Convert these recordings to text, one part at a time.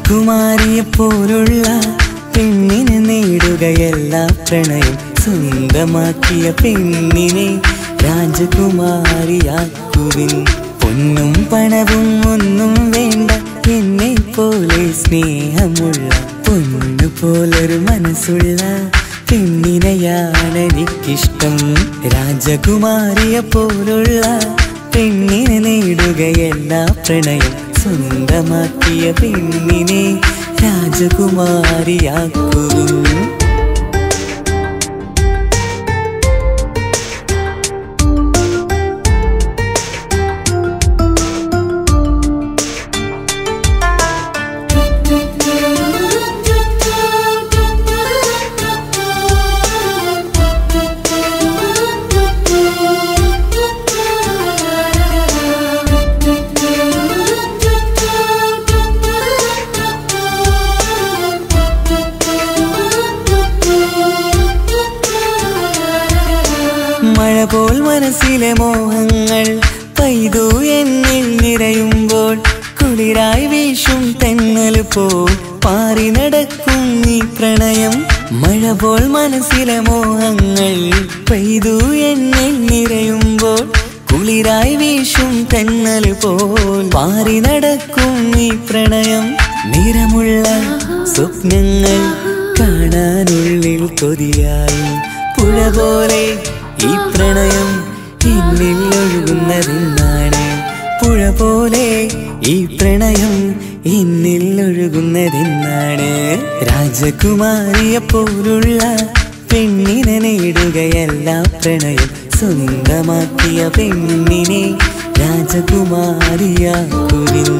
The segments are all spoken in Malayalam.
രാജകുമാരിയെ പോലുള്ള പെണ്ണിനെ നേടുകയല്ല പ്രണയം സ്വന്തമാക്കിയ പെണ്ണിനെ രാജകുമാരിയാക്കുവിൻ പൊന്നും പണവും ഒന്നും വേണ്ട എന്നെ പോലെ സ്നേഹമുള്ള പൊന്നു പോലൊരു മനസ്സുള്ള പെണ്ണിനെയാണ് എനിക്കിഷ്ടം രാജകുമാരിയെ പോലുള്ള പെണ്ണിനെ നേടുകയല്ല പ്രണയം സ്വന്തമാക്കിയ പെണ്ണിനെ രാജകുമാരിയാക്കുവിൻ മഴ പോൽ മനസ്സിലെ മോഹങ്ങൾ പെയ്തു എന്നിൽ നിറയുമ്പോൾ കുളിരായി വീശും തെന്നൽ പോൽ പാറി നടക്കും ഈ പ്രണയം മഴ പോൽ മനസ്സിലെ മോഹങ്ങൾ പെയ്തു എന്നിൽ നിറയുമ്പോൾ കുളിരായി വീശും തെന്നൽ പോൽ പാറി നടക്കും ഈ പ്രണയം നിറമുള്ള സ്വപ്നങ്ങൾ കാണാനുള്ളിൽ കൊതിയായി പുഴ പോലെ ഈ പ്രണയം എന്നിൽ ഒഴുകുന്നതെന്നാണ് പുഴ പോലെ ഈ പ്രണയം എന്നിൽ ഒഴുകുന്നതെന്നാണ് രാജകുമാരിയെ പോലുള്ള പെണ്ണിനെ നേടുകയല്ല പ്രണയം സ്വന്തമാക്കിയ പെണ്ണിനെ രാജകുമാരിയാക്കുവിൻ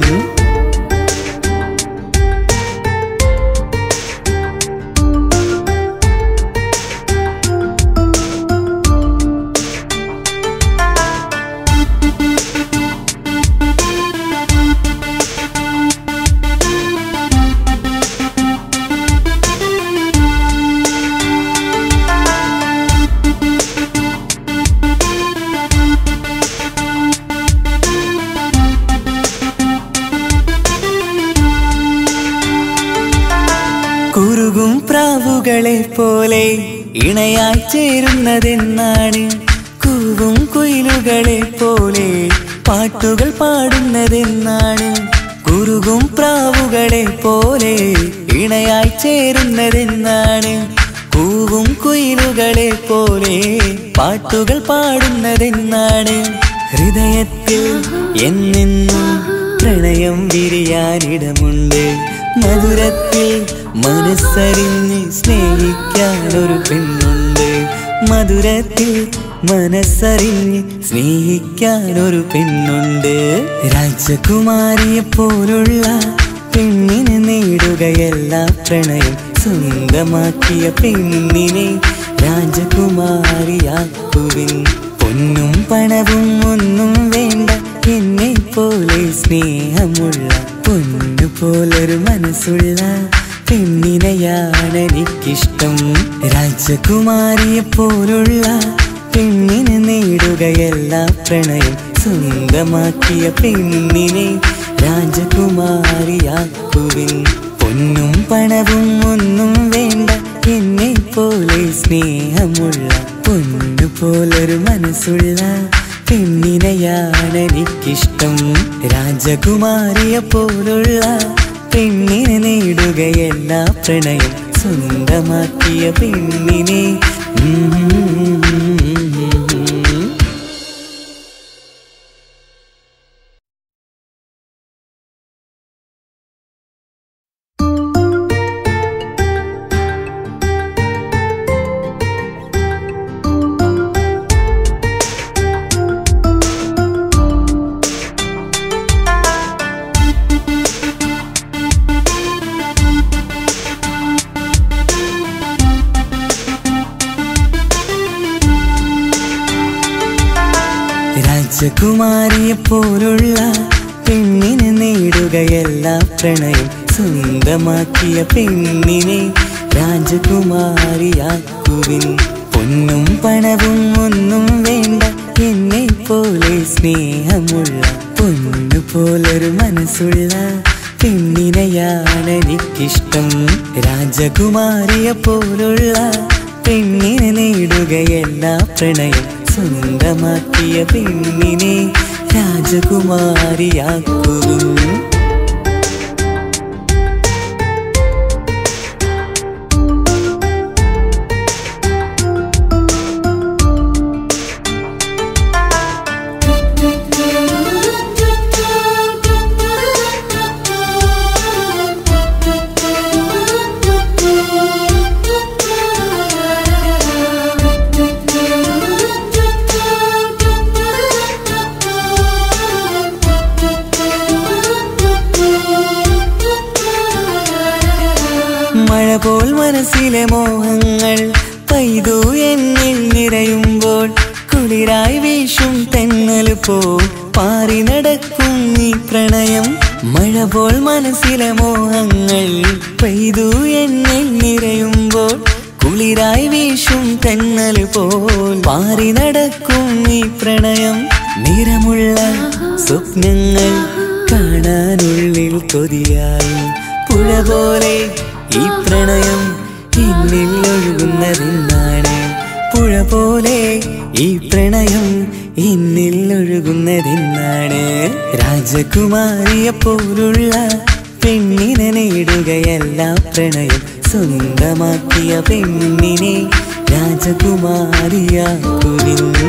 കുറുകും പ്രാവുകളെ പോലെ ഇണയായി ചേരുന്നതെന്നാണ് കൂവും കുയിലുകളെ പോലെ പാട്ടുകൾ പാടുന്നതെന്നാണ് കുറുകും പ്രാവുകളെ പോലെ ഇണയായി ചേരുന്നതെന്നാണ് കൂവും കുയിലുകളെ പോലെ പാട്ടുകൾ പാടുന്നതെന്നാണ് ഹൃദയത്തിൽ എന്നെന്നും പ്രണയം വിരിയാനിടമുണ്ട് മധുരത്തിൽ മനസ്സറിഞ്ഞ് സ്നേഹിക്കാൻ ഒരു പെണ്ണുണ്ട് മധുരത്തിൽ മനസ്സറിഞ്ഞ് സ്നേഹിക്കാൻ ഒരു പെണ്ണുണ്ട് രാജകുമാരിയെ പോലുള്ള പെണ്ണിനെ നേടുകയല്ല പ്രണയം സ്വന്തമാക്കിയ പെണ്ണിനെ രാജകുമാരിയാക്കുവിൻ പൊന്നും പണവും ഒന്നും വേണ്ട എന്നെ പോലെ സ്നേഹമുള്ള പൊന്നു പോലൊരു മനസ്സുള്ള പെണ്ണിനെയാണ് എനിക്കിഷ്ടം രാജകുമാരിയെ പോലുള്ള പെണ്ണിനെ നേടുകയല്ല പ്രണയം സ്വന്തമാക്കിയ പെണ്ണിനെ രാജകുമാരിയാക്കുവിൻ പൊന്നും പണവും ഒന്നും വേണ്ട എന്നെ പോലെ സ്നേഹമുള്ള പൊന്നു പോലൊരു മനസ്സുള്ള പെണ്ണിനെയാണ് എനിക്കിഷ്ടം രാജകുമാരിയെ പോലുള്ള പെണ്ണിനെ നേടുകയല്ല പ്രണയം സ്വന്തമാക്കിയ പെണ്ണിനെ ഉം. രാജകുമാരിയെ പോലുള്ള പെണ്ണിനെ നേടുകയല്ല പ്രണയം സ്വന്തമാക്കിയ പെണ്ണിനെ രാജകുമാരിയാക്കുവിൻ പൊന്നും പണവും ഒന്നും വേണ്ട എന്നെ പോലെ സ്നേഹമുള്ള പൊന്നു പോലൊരു മനസ്സുള്ള പെണ്ണിനെയാണ് എനിക്കിഷ്ടം രാജകുമാരിയെ പോലുള്ള പെണ്ണിനെ നേടുകയല്ല പ്രണയം സ്വന്തമാക്കിയ പെണ്ണിനെ രാജകുമാരിയാക്കുവിൻ മഴ പോൽ മനസ്സിലെ മോഹങ്ങൾ പെയ്തു എന്നിൽ നിറയുമ്പോൾ കുളിരായി വീശും തെന്നൽ പോൽ പാറി നടക്കും ഈ പ്രണയം മഴ പോൽ മനസ്സിലെ മോഹങ്ങൾ പെയ്തു എന്നിൽ നിറയുമ്പോൾ കുളിരായി വീശും തെന്നൽ പോൽ പാറി നടക്കും ഈ പ്രണയം നിറമുള്ള സ്വപ്നങ്ങൾ കാണാനുള്ളിൽ കൊതിയായി പുഴ പോലെ ഈ പ്രണയം എന്നിൽ ഒഴുകുന്നതെന്നാണ് പുഴ പോലെ ഈ പ്രണയം എന്നിൽ ഒഴുകുന്നതെന്നാണ് രാജകുമാരിയെ പോലുള്ള പെണ്ണിനെ നേടുകയല്ല പ്രണയം സ്വന്തമാക്കിയ പെണ്ണിനെ രാജകുമാരിയാക്കുവിന്നു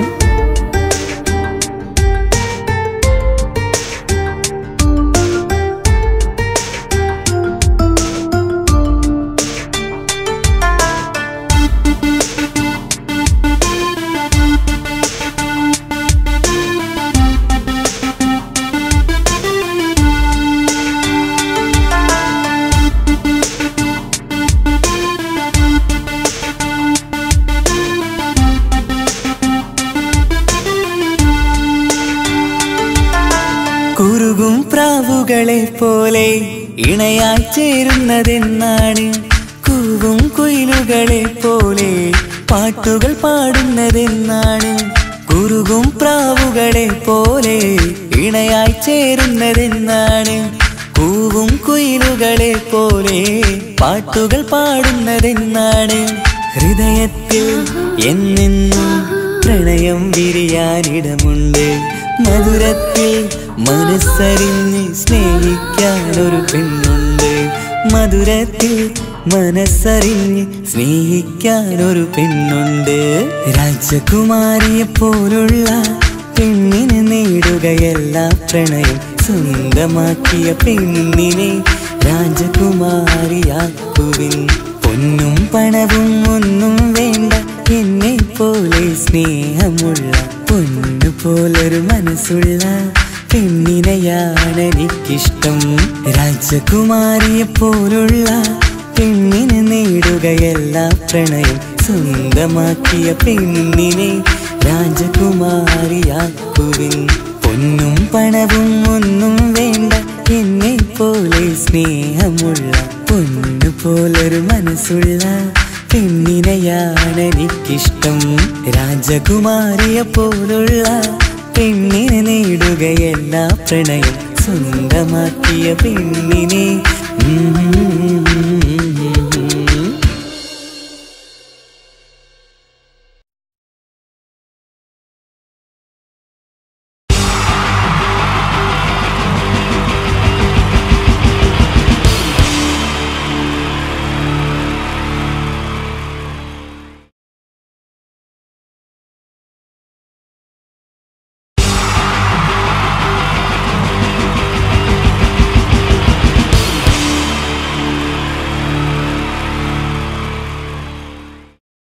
കുറുകും പ്രാവുകളെ പോലെ ഇണയായി ചേരുന്നതെന്നാണ് കൂവും കുയിലുകളെ പോലെ പാട്ടുകൾ പാടുന്നതെന്നാണ് കുറുകും പ്രാവുകളെ പോലെ ഇണയായി ചേരുന്നതെന്നാണ് കൂവും കുയിലുകളെ പോലെ പാട്ടുകൾ പാടുന്നതെന്നാണ് ഹൃദയത്തിൽ എന്നെന്നും പ്രണയം വിരിയാനിടമുണ്ട് മധുരത്തിൽ മനസ്സറിഞ്ഞ് സ്നേഹിക്കാൻ ഒരു പെണ്ണുണ്ട് മധുരത്തിൽ മനസ്സറിഞ്ഞ് സ്നേഹിക്കാൻ ഒരു പെണ്ണുണ്ട് രാജകുമാരിയെ പോലുള്ള പെണ്ണിനെ നേടുകയല്ല പ്രണയം സ്വന്തമാക്കിയ പെണ്ണിനെ രാജകുമാരിയാക്കുവിൻ പൊന്നും പണവും ഒന്നും വേണ്ട എന്നെ പോലെ സ്നേഹമുള്ള പൊന്നു പോലൊരു മനസ്സുള്ള പെണ്ണിനെയാണ് എനിക്കിഷ്ടം രാജകുമാരിയെ പോലുള്ള പെണ്ണിനെ നേടുകയല്ല പ്രണയം സ്വന്തമാക്കിയ പെണ്ണിനെ രാജകുമാരിയാക്കുവിൻ പൊന്നും പണവും ഒന്നും വേണ്ട എന്നെ പോലെ സ്നേഹമുള്ള പൊന്നു പോലൊരു മനസ്സുള്ള പെണ്ണിനെയാണ് എനിക്കിഷ്ടം രാജകുമാരിയെ പോലുള്ള പെണ്ണിനെ നേടുകയല്ല പ്രണയം സ്വന്തമാക്കിയ പെണ്ണിനെ ഉം